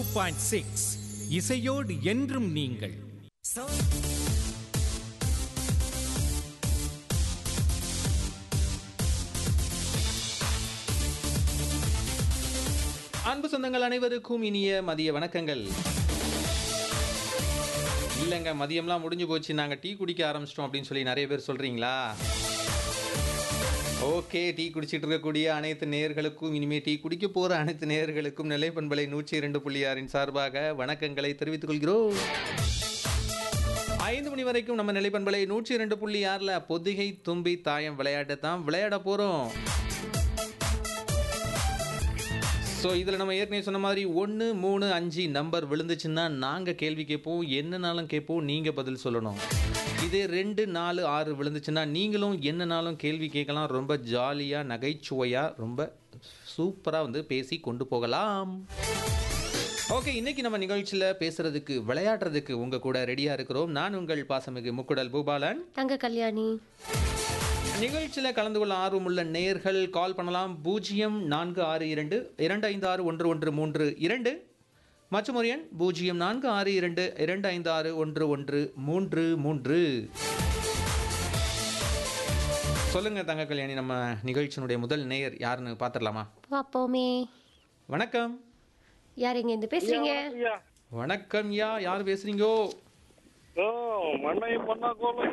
Point six இசையோடு என்றும் நீங்கள் அன்பு சொந்தங்கள் அனைவருக்கும் இனிய மதிய வணக்கங்கள் இல்லைங்க மதியம்லாம் முடிஞ்சு போச்சு நாங்கள் டீ குடிக்க ஆரம்பிச்சிட்டோம் அப்படின்னு சொல்லி நிறைய பேர் சொல்கிறீங்களா ஓகே டீ குடிச்சிட்டு இருக்கக்கூடிய அனைத்து நேயர்களுக்கும் இனிமே டீ குடிக்க போகிற அனைத்து நேயர்களுக்கும் நிலை பண்பலை நூற்றி இரண்டு புள்ளி ஆறின் சார்பாக வணக்கங்களை தெரிவித்துக் கொள்கிறோம் ஐந்து மணி வரைக்கும் நம்ம நிலை பண்பலை நூற்றி இரண்டு புள்ளி ஆறில் பொதிகை தும்பி தாயம் விளையாட்டை தான் விளையாட போகிறோம் ஸோ இதில் நம்ம ஏற்கனவே சொன்ன மாதிரி ஒன்று மூணு அஞ்சு நம்பர் விழுந்துச்சுன்னா நாங்கள் கேள்வி கேட்போம் என்னனாலும் கேட்போம் நீங்கள் பதில் சொல்லணும் இதே ரெண்டு நாலு ஆறு விழுந்துச்சுன்னா நீங்களும் என்னனாலும் கேள்வி கேட்கலாம் ரொம்ப ஜாலியாக நகைச்சுவையாக ரொம்ப சூப்பராக வந்து பேசி கொண்டு போகலாம் ஓகே இன்னைக்கு நம்ம நிகழ்ச்சியில் பேசுறதுக்கு விளையாடுறதுக்கு உங்கள் கூட ரெடியாக இருக்கிறோம் நான் உங்கள் பாசமிகு முக்குடல் பூபாலன் தங்க கல்யாணி நிகழ்ச்சியில் கலந்து கொள்ள ஆர்வமுள்ள நேயர்கள் கால் பண்ணலாம் பூஜ்ஜியம் நான்கு ஆறு இரண்டு இரண்டு ஐந்து ஆறு ஒன்று ஒன்று மூன்று இரண்டு மற்றும் ஒரு எண் பூஜ்ஜியம் நான்கு ஆறு இரண்டு இரண்டு ஐந்து ஆறு ஒன்று ஒன்று மூன்று மூன்று சொல்லுங்க தங்க கல்யாணி நம்ம நிகழ்ச்சியினுடைய முதல் நேயர் யாருன்னு பார்த்துடலாமா பாப்போமே வணக்கம் யார் இங்க இருந்து பேசுறீங்க ஐயா வணக்கம் யா யார் பேசுறீங்கோ ஓ மண்ணை பண்ணா கோலம்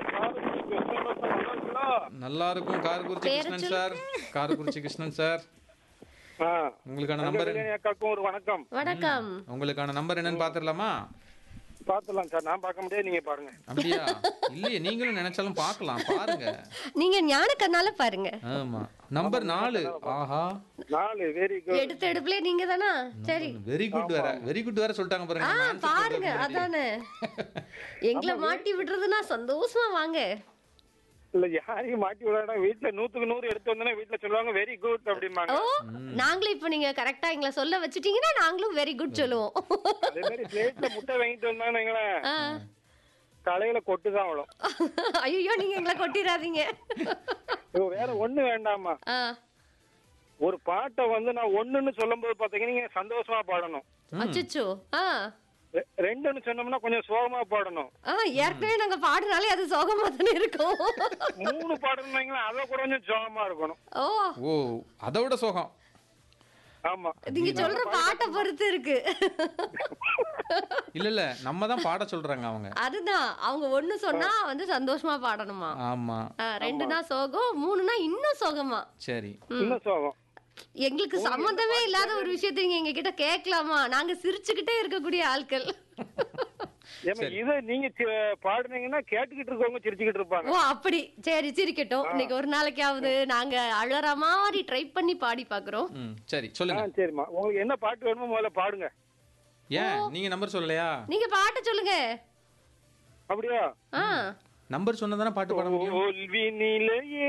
நல்லா இருக்கும் காரக்குறிச்சி பேரை கிருஷ்ணன் சார் காரக்குறிச்சி கிருஷ்ணன் சார் உங்களுக்கான நம்பர் அக்காக்கும் ஒரு வணக்கம் வணக்கம் உங்களுக்கான நம்பர் என்னன்னு பார்த்துடலாமா பாத்துலாம் சார் நான் பார்க்க முடியாது நீங்க பாருங்க அப்படியா இல்லையே நீங்களும் நினைச்சாலும் பார்க்கலாம் பாருங்க நீங்க ஞான கண்ணால பாருங்க ஆமா நம்பர் நாலு ஆஹா நாலு வெரி குட் எடுத்த எடுப்புல நீங்க தானா சரி வெரி குட் வேற வெரி குட் வேற சொல்லிட்டாங்க பாருங்க ஆ நம்ம answer பாருங்க சொல்றதுக்கு முன்னாடி. அதானே எங்களை மாட்டி விடுறதுன்னா சந்தோஷமா வாங்க இல்ல யாரையும் மாட்டி விடாடா வீட்டுல நூத்துக்கு நூறு எடுத்து வந்தோன்னா வீட்டுல சொல்லுவாங்க வெரி குட் அப்படிம்பாங்க ஓ நாங்களும் இப்ப நீங்க கரெக்டா எங்களை சொல்ல வச்சிட்டீங்கன்னா நாங்களும் வெரி குட் சொல்லுவோம் அதே மாதிரி பிளேட்ல முட்டை வாங்கிட்டு வந்தான்னு வைங்களேன் ஆ. கலையில கொட்டு தான் விடும் ஐயோ நீங்க எங்களை கொட்டிடாதீங்க இப்போ வேற ஒண்ணு வேண்டாமா ஆ. ஒரு பாட்டை வந்து நான் ஒண்ணுன்னு சொல்லும்போது பாத்தீங்கன்னா நீங்க சந்தோஷமா பாடணும் அச்சச்சோ ஆ ரெ- ரெண்டுன்னு சொன்னோம்னா கொஞ்சம் சோகமா பாடணும் ஆ ஏற்கனவே நாங்க பாடினாலே அது சோகமா தானே இருக்கும் மூணு பாடணும் வைங்களேன் அதை கூட கொஞ்சம் சோகமா இருக்கணும் ஓ ஓ அதை விட சோகம் ஆமா நீங்க சொல்ற பாட்டை பொறுத்து இருக்கு இல்ல இல்ல நம்ம தான் பாட சொல்றாங்க அவங்க அதுதான் அவங்க ஒண்ணு சொன்னா வந்து சந்தோஷமா பாடணுமா ஆமா ஆ, ரெண்டுனா சோகம் மூணுனா இன்னும் சோகமா சரி இன்னும் சோகம் எங்களுக்கு சம்மந்தமே இல்லாத ஒரு விஷயத்த நீங்க எங்க கிட்ட கேட்கலாமா நாங்க சிரிச்சுக்கிட்டே இருக்கக்கூடிய ஆட்கள் ஏமா இத நீங்க சி- பாடுனீங்கன்னா கேட்டுக்கிட்டு இருக்கவங்க சிரிச்சுக்கிட்டு இருப்பாங்க ஓ அப்படி சரி சிரிக்கட்டும் இன்னைக்கு ஒரு நாளைக்காவது நாங்க அழற மாதிரி ட்ரை பண்ணி பாடி பாக்குறோம் ம் சரி ஆ சொல்லுங்க சரிம்மா உங்களுக்கு என்ன பாட்டு வேணுமோ முதல்ல பாடுங்க ஏன் நீங்க நம்பர் சொல்லலையா நீங்க பாட்ட சொல்லுங்க அப்படியா ஆ நம்பர் சொன்னதானே பாட்டு பாட முடியும் தோல்வி நிலையே